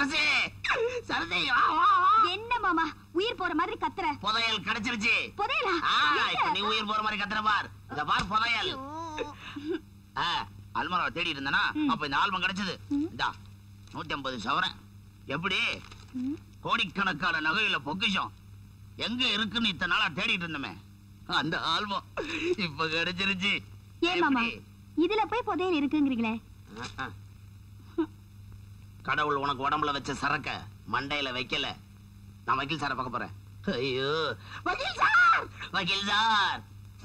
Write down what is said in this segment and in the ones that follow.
சரசே சரசே வா வா வா என்ன மாமா உயிர் போற மாதிரி கத்துற புதையல் கிடைச்சிருச்சு புதையலா ஆ, எங்க? இப்ப நீ உயிர் போற மாதிரி கத்துற பார் இத பார் புதையல் ஆ, அல்மராவை தேடிட்டு இருந்தனா ம். அப்ப இந்த ஆல்பம் கிடைச்சது ம். இந்தா நூத்தி ஐம்பது சவரன் எப்படி ம். கோடிக்கணக்கான நகையில பொக்கிஷம் எங்க இருக்குன்னு இத்தனை நாளா தேடிட்டு இருந்தோமே அந்த ஆல்பம் இப்ப கிடைச்சிருச்சு ஏன் மாமா எப்படி? இதுல போய் புதையல் இருக்குங்கிறீங்களே ஆஹா. கடவுள் உனக்கு உடம்புல வச்ச சரக்க மண்டையில வைக்கல நான் வக்கீல் சாரை பார்க்க போறேன் ஐயோ வக்கீல் சார் வக்கீல் சார்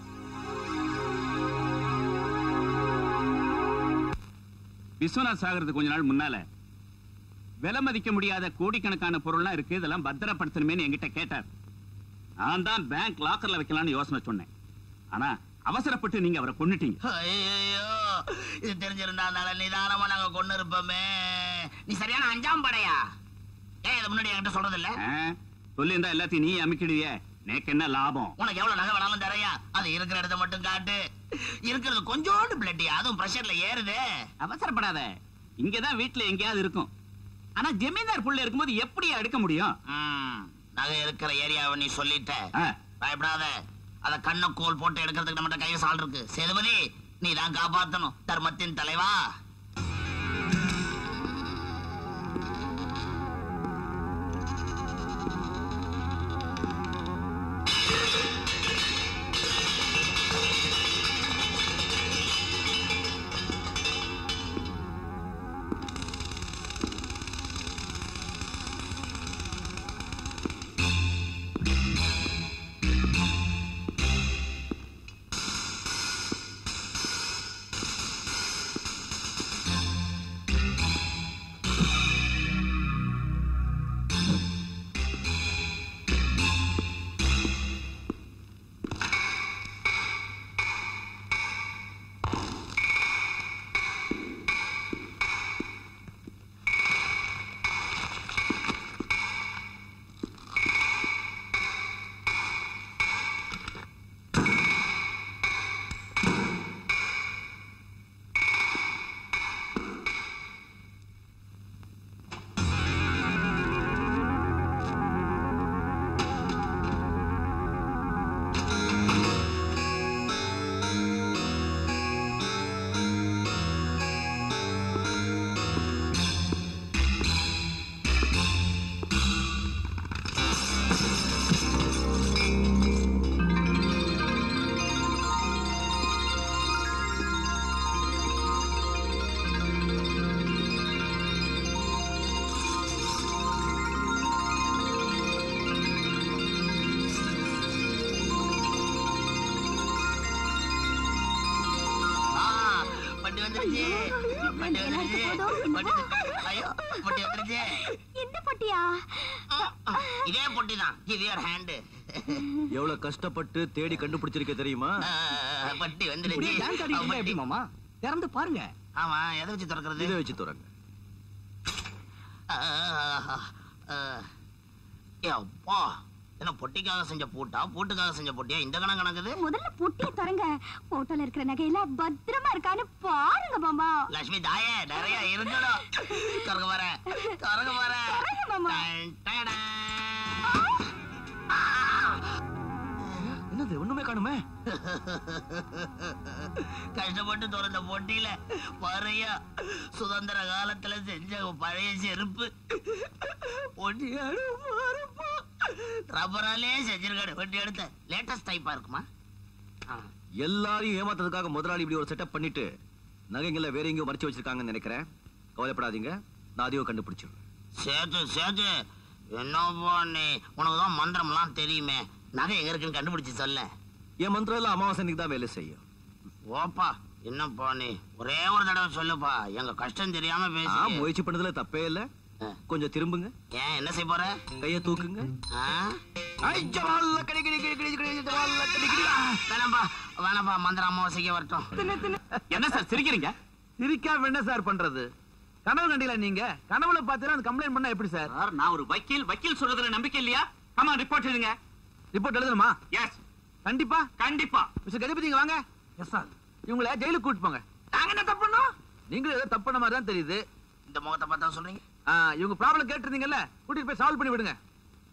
விஸ்வநாத் சாகிறதுக்கு கொஞ்ச நாள் முன்னால விலை மதிக்க முடியாத கோடிக்கணக்கான பொருள்லாம் இருக்கு இதெல்லாம் பத்திரப்படுத்தணுமேனு என்கிட்ட கேட்டார் நான் தான் பேங்க் லாக்கர்ல வைக்கலாம்னு யோசனை சொன்னேன் ஆனா அவசரப்பட்டு நீங்க அவரை கொன்னுட்டீங்க ஐயோ இது தெரிஞ்சிருந்தா நல்ல நிதானமா நாங்க கொண்டு இருப்போமே நீ சரியான அஞ்சாம் படையா ஏன் இதை முன்னாடி என்கிட்ட சொல்றது இல்ல ஆ, சொல்லியிருந்தா எல்லாத்தையும் நீ அமைக்கிடுவிய நேக்கு என்ன லாபம் உனக்கு எவ்வளவு நகை வேணாலும் தரையா அது இருக்கிற இடத்த மட்டும் காட்டு இருக்கிறது கொஞ்சோண்டு பிளட்டியா அதுவும் பிரஷர்ல ஏறுதே அவசரப்படாத இங்கதான் வீட்டுல எங்கேயாவது இருக்கும் ஆனா ஜமீன்தார் புள்ள இருக்கும்போது எப்படி எடுக்க முடியும் ம், நகை இருக்கிற ஏரியாவை நீ சொல்லிட்ட ஆ, பயப்படாத அத கண்ண கோல் போட்டு எடுக்கிறதுக்கு நம்மகிட்ட கைவசம் ஆள் இருக்கு சேதுபதி நீ தான் காப்பாத்தணும் தர்மத்தின் தலைவா ஆ, வண்டி வந்துருச்சு ஐயோ, வண்டி வண்டி எல்லாம் வந்துருச்சு எடுத்து போதும். வண்டி ஐயோ வண்டி வந்துருச்சு இந்த பொட்டியா இதே பொட்டி தான் கிவ் யுவர் ஹேண்ட் எவ்வளவு கஷ்டப்பட்டு தேடி கண்டுபிடிச்சிருக்க தெரியுமா வண்டி வந்துருச்சு இப்படியே டான்ஸ் ஆடிட்டு இருந்தா எப்படி மாமா திறந்து பாருங்க ஆமா எதை வச்சு திறக்கிறது இதை வச்சு துறங்க ஏ அப்பா என்ன பொட்டிக்காக செஞ்ச பூட்டா பூட்டுக்காக செஞ்ச பொட்டியா இந்த கணக்கு கணக்குது முதல்ல பொட்டியை திறங்க போட்டோல இருக்கிற நகையெல்லாம் பத்திரமா இருக்கான்னு பாருங்க மாமா லட்சுமி தாயே நிறைய இருக்கணும் திறக்க வர திறக்க வர திறங்க மாமா. என்னது ஒண்ணுமே காணுமே கஷ்டப்பட்டு திறந்த பொட்டியில பழைய சுதந்திர காலத்துல செஞ்ச பழைய செருப்பு பொட்டியாடு பாருப்பா ரப்பராலே செஞ்சிருக்காடு பொட்டி எடுத்த லேட்டஸ்ட் டைப்பா இருக்குமா ஆ. எல்லாரையும் ஏமாத்துறதுக்காக முதலாளி இப்படி ஒரு செட்டப் பண்ணிட்டு நகைங்களை வேற எங்கேயோ மறைச்சு வச்சிருக்காங்கன்னு நினைக்கிறேன் கவலைப்படாதீங்க நான் அதையும் கண்டுபிடிச்சிருவேன் சேத்து சேத்து என்னப்பா நீ உனக்கு தான் மந்திரம்லாம் தெரியுமே நகை எங்க இருக்குன்னு கண்டுபிடிச்சு சொல்ல என் மந்திரம் எல்லாம் அமாவாசை அன்னைக்கு தான் வேலை செய்யும் ஓப்பா என்னப்பா நீ ஒரே ஒரு தடவை சொல்லுப்பா எங்க கஷ்டம் தெரியாம ஆ, பேசி முயற்சி பண்ணதுல தப்பே இல்ல கொஞ்சம் திரும்புங்க ஏன் என்ன செய்ய போற கைய தூக்குங்க ஆ? ஐ, ஜவால்ல கடி, கடி, கடி, கடி, கடி, ஜவால்ல கடி, கடி. வேணாம்பா வேணாம்பா மந்திரம் அமாவாசைக்கு வரட்டும் என்ன சார் சிரிக்கிறீங்க சிரிக்காம என்ன சார் பண்றது கனவு கண்டீங்களா நீங்க கனவுல பாத்தீங்கன்னா அந்த கம்ப்ளைண்ட் பண்ணா எப்படி சார் சார் நான் ஒரு வக்கீல் வக்கீல் சொல்றதுல நம்பிக்கை இல்லையா ஆமா ரிப்போர்ட் எழுதுங்க ரிப்போர்ட் எழுதணுமா எஸ் கண்டிப்பா கண்டிப்பா மிஸ்டர் கஜபதி இங்க வாங்க எஸ் சார் இவங்கள ஜெயிலுக்கு கூட்டு போங்க நாங்க என்ன தப்பு பண்ணோம் நீங்களும் ஏதோ தப்பு பண்ண மாதிரி தான் தெரியுது இந்த முகத்தை பார்த்தா சொல்றீங்க ஆ, இவங்க ப்ராப்ளம் கேட்டிருந்தீங்கல்ல கூட்டிட்டு போய் சால்வ் பண்ணி விடுங்க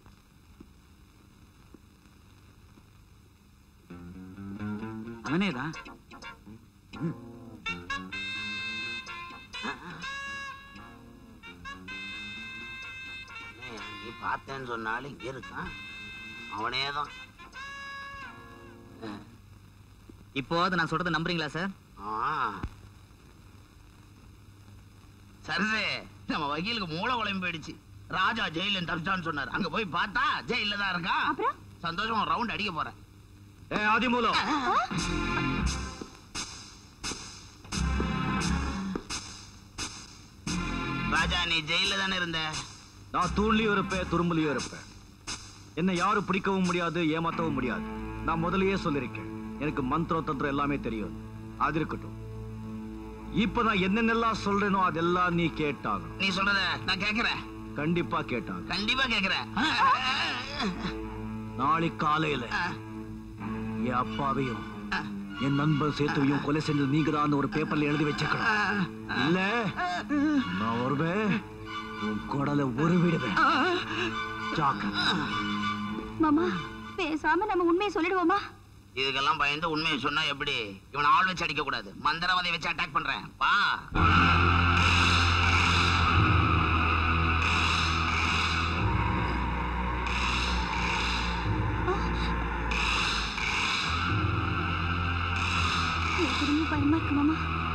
அவனேதான் என்னய்யா, நீ பார்த்தேன்னு சொன்னாலும் இங்க இருக்கான் அவனே தான் இப்போது நான் சொல்றது நம்புறீங்களா சார் சரசே நம்ம வக்கீலுக்கு மூளை குழம்பு போயிடுச்சு ராஜா ஜெயில தப்பிச்சான்னு சொன்னார் அங்க போய் பார்த்தா ஜெயில தான் இருக்கான் அப்புறம்? சந்தோஷமா ரவுண்ட் அடிக்க போறேன் ஏ ஆதிமூலம் ராஜா நீ ஜெயில தானே இருந்த நான் தூண்லயும் இருப்பேன் துரும்புலயும் இருப்பேன் என்னை யாரும் பிடிக்கவும் முடியாது ஏமாத்தவும் முடியாது நான் முதல்லயே சொல்லிருக்கேன் எனக்கு மந்திரம் தந்திரம் எல்லாமே தெரியும் அது இருக்கட்டும் இப்ப நான் என்னென்னலாம் சொல்றேனோ அதெல்லாம் நீ கேட்டாகணும் நீ சொல்றத நான் கேக்குறேன் கண்டிப்பா கேட்டாங்க கண்டிப்பா கேக்குறேன் நாளைக்கு காலையில என் அப்பாவையும் என் நண்பன் சேத்துவையும் கொலை செஞ்சது நீங்க தான் ஒரு பேப்பர்ல எழுதி வச்சுக்கணும் இல்ல நான் வருவேன் உன் குடலை ஒரு விடுவேன் ஜாக்கிரதை மாமா பேசாம நம்ம உண்மையை சொல்லிடுவோமா இதுக்கெல்லாம் பயந்து உண்மையை சொன்னா எப்படி இவனை ஆள் வச்சு அடிக்க கூடாது மந்திரவாதை வச்சு அட்டாக் பண்றேன் பா எனக்கு ரொம்ப பயமா இருக்கு மாமா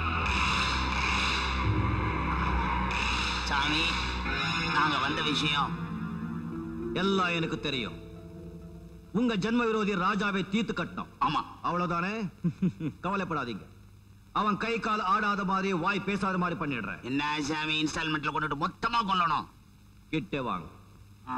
சாமி நாங்க வந்த விஷயம் எல்லாம் எனக்கு தெரியும் உங்க ஜென்ம விரோதி ராஜாவை தீர்த்து கட்டணும் ஆமா அவ்வளவுதானே கவலைப்படாதீங்க அவன் கை கால் ஆடாத மாதிரி வாய் பேசாத மாதிரி பண்ணிடுறேன் என்ன சாமி இன்ஸ்டால்மெண்ட்ல கொண்டுட்டு மொத்தமா கொல்லணும் கிட்டே வாங்க ஆ?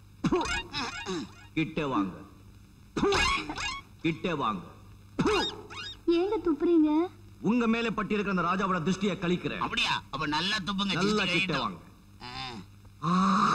கிட்டே வாங்க கிட்டே வாங்க ஏங்க துப்புறீங்க உங்க மேல பட்டி இருக்கிற அந்த ராஜாவோட திருஷ்டியை கழிக்கிறேன் அப்படியா அப்ப நல்லா துப்புங்க நல்லா சிஸ்டி கிட்ட கழிட்டும். வாங்க. ஆ.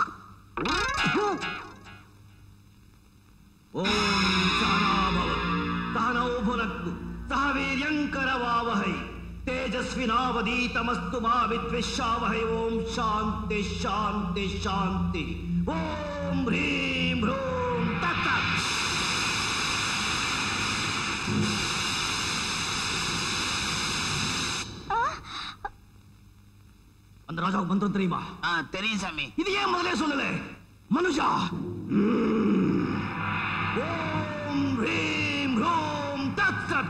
ஓம் சனாபவ தானோ புனக்கு சஹவீரியங்கரவாவஹை தேஜஸ்வினாவதீதமஸ்து மா வித்விஷாவஹை ஓம் சாந்தி சாந்தி சாந்தி ஓம் ஹ்ரீம் ஹ்ரூம் தத்தத் அந்த ராஜாவுக்கு மந்திரம் தெரியுமா ஆ, தெரியும் சாமி இது ஏன் முதலே சொல்லல மனுஷா ம். ஓம் ஹ்ரீம் ஹ்ரூம் தத் சத்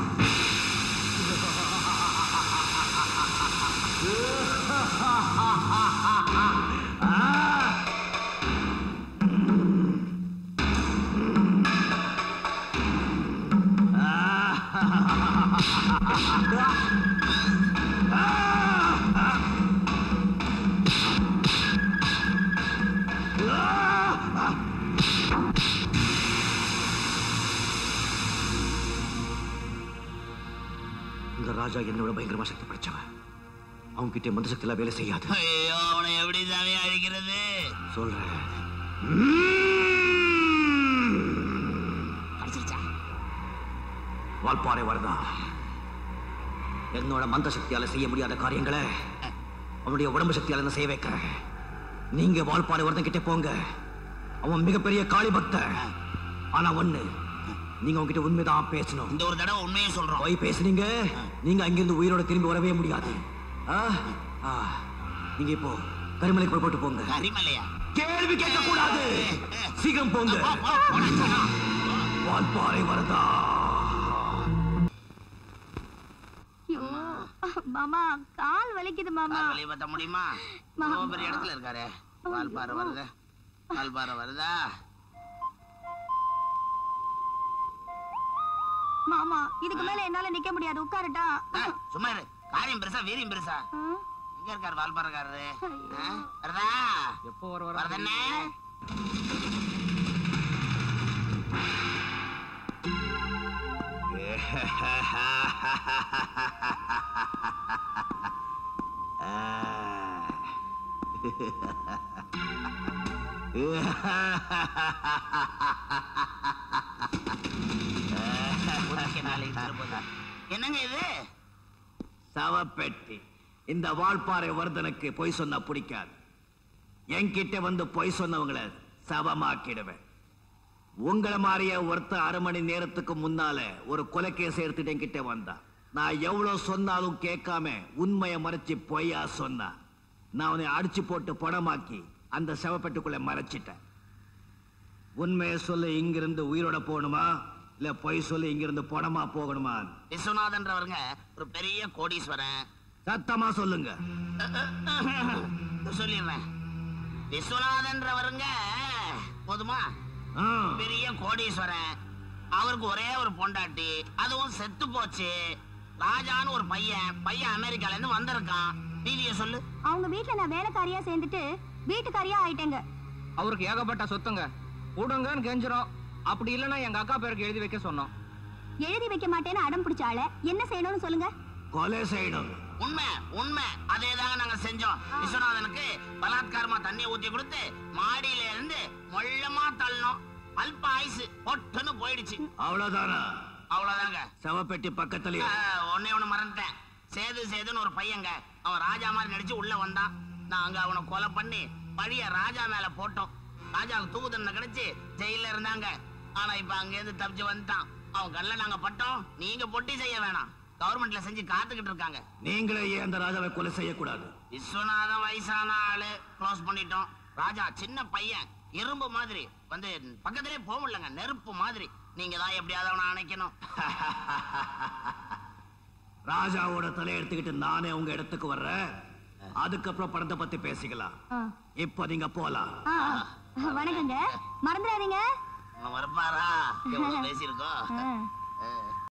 இந்த ராஜா என்னோட பயங்கரமா சக்தி படிச்சவன் அவங்க கிட்ட மந்த சக்தி எல்லாம் வேலை செய்யாது ஐயோ அவனை எப்படி சாமி அழிக்கிறது சொல்றேன் அடிச்சிருச்சா வால்பாறை வரதா என்னோட மந்த சக்தியால செய்ய முடியாத காரியங்களை அவனுடைய உடம்பு சக்தியால நான் செய்ய வைக்கிறேன் நீங்க வால்பாறை வரதன் கிட்ட போங்க அவன் மிகப்பெரிய காளி பக்தன் ஆனா ஒண்ணு நீங்க அவன்கிட்ட உண்மைதான் பேசணும் இந்த ஒரு தடவை உண்மையை சொல்றோம் போய் பேசுனீங்க நீங்க அங்கிருந்து உயிரோட திரும்பி வரவே முடியாது ஆ? ஆ. நீங்க இப்போ கரிமலை புறப்பட்டு போங்க கரிமலையா கேள்வி கேட்க கூடாது சீக்கிரம் போங்க போ, போ, போடா, சொன்னா. வால்பாறை வரதா ஐயோ மாமா கால் வலிக்குது மாமா கால் வலியை பத்த முடியுமா மா- இவ்வளவு பெரிய இடத்துல இருக்காரு வால்பாறை வருதா வால்பாறை வருதா மாமா இதுக்கு மேல என்னால நிக்க முடியாது உட்காருட்டா ஆ, சும்மா இரு காரியம் பெருசா வீரியம் பெருசா ஆ? எங்க இருக்காரு வால்பாறைக்காரரு ஆ, வருதா எப்போ வர வருதண்ணே உனக்கு நாளைக்கு திருப்பதா. என்னங்க இது சவப்பெட்டி இந்த வால்பாறை வர்தனுக்கு பொய் சொன்னா பிடிக்காது என்கிட்ட வந்து பொய் சொன்னவங்கள சவமாக்கிடுவேன் உங்களை மாதிரியே ஒருத்த அரை மணி நேரத்துக்கு முன்னால ஒரு கொலைக்கேஸ் எடுத்துட்டு என்கிட்ட வந்தான் நான் எவ்வளவு சொன்னாலும் கேட்காம உண்மையை மறைச்சு பொய்யா சொன்னா நான் அவனை அடிச்சு போட்டு படமாக்கி அந்த செவப்பெட்டுக்குள்ள மறைச்சிட்டேன் உண்மையை சொல்லி இங்கிருந்து உயிரோட போகணுமா இல்ல பொய் சொல்லி இங்கிருந்து பணமா போகணுமா விஸ்வநாதன்றவருங்க ஒரு பெரிய கோடீஸ்வரன் சத்தமா சொல்லுங்க சொல்லிடுறேன் விஸ்வநாதன்றவருங்க போதுமா ஆ, பெரிய கோடீஸ்வரன் அவருக்கு ஒரே ஒரு பொண்டாட்டி அதுவும் செத்து போச்சு ராஜான்னு ஒரு பையன் பையன் அமெரிக்கால இருந்து வந்திருக்கான் நீதிய சொல்லு அவங்க வீட்ல நான் வேலைக்காரியா சேர்ந்துட்டு வீட்டுக்காரியா ஆயிட்டேங்க அவருக்கு ஏகப்பட்ட சொத்துங்க கொடுங்கன்னு கெஞ்சிரும் அப்படி இல்லைன்னா எங்க அக்கா பேருக்கு எழுதி வைக்க சொன்னோம் எழுதி வைக்க மாட்டேன்னு அடம் பிடிச்சால என்ன செய்யணும்னு சொல்லுங்க கொலை செய்யணும் உண்மை உண்மை அதேதாங்க நாங்க செஞ்சோம் விஸ்வநாதனுக்கு பலாத்காரமா தண்ணியை ஊத்தி கொடுத்து மாடியில இருந்து மொள்ளமா தள்ளணும் அல்ப ஆயுசு பொட்டுன்னு போயிடுச்சு அவ்வளவுதானா அவ்வளவுதாங்க செவப்பெட்டி பக்கத்துலயே ஆஹ், ஒண்ணே ஒண்ணு மறந்துட்டேன் சேது சேதுன்னு ஒரு பையங்க அவன் ராஜா மாதிரி நடிச்சு உள்ள வந்தான் நாங்க அவனை கொலை பண்ணி பழிய ராஜா மேல போட்டோம் ராஜாவுக்கு தூக்கு தண்டனை கிடைச்சு ஜெயில இருந்தாங்க ஆனா இப்ப அங்க இருந்து தப்பிச்சு வந்துட்டான் அவன் கண்ணுல நாங்க பட்டோம் நீங்க பொட்டி செய்ய வேணாம் கவர்மெண்ட்ல செஞ்சு காத்துக்கிட்டு இருக்காங்க நீங்களே ஏன் அந்த ராஜாவை கொலை செய்யக்கூடாது விஸ்வநாதன் வயசான ஆளு க்ளோஸ் பண்ணிட்டோம் ராஜா சின்ன பையன் இரும்பு மாதிரி வந்து பக்கத்திலே போக முடியலங்க நெருப்பு மாதிரி நீங்க தான் எப்படியாவது அவனை அணைக்கணும் ராஜாவோட தலை எடுத்துக்கிட்டு நானே உங்க இடத்துக்கு வர்றேன் அதுக்கப்புறம் படத்தை பத்தி பேசிக்கலாம் ஆ. இப்ப நீங்க போலாம் ஆ, ஆ. வணக்கங்க மறந்துடாதீங்க அவன் வரப்பாரா எவ்வளவு பேசியிருக்கோம் ஆ.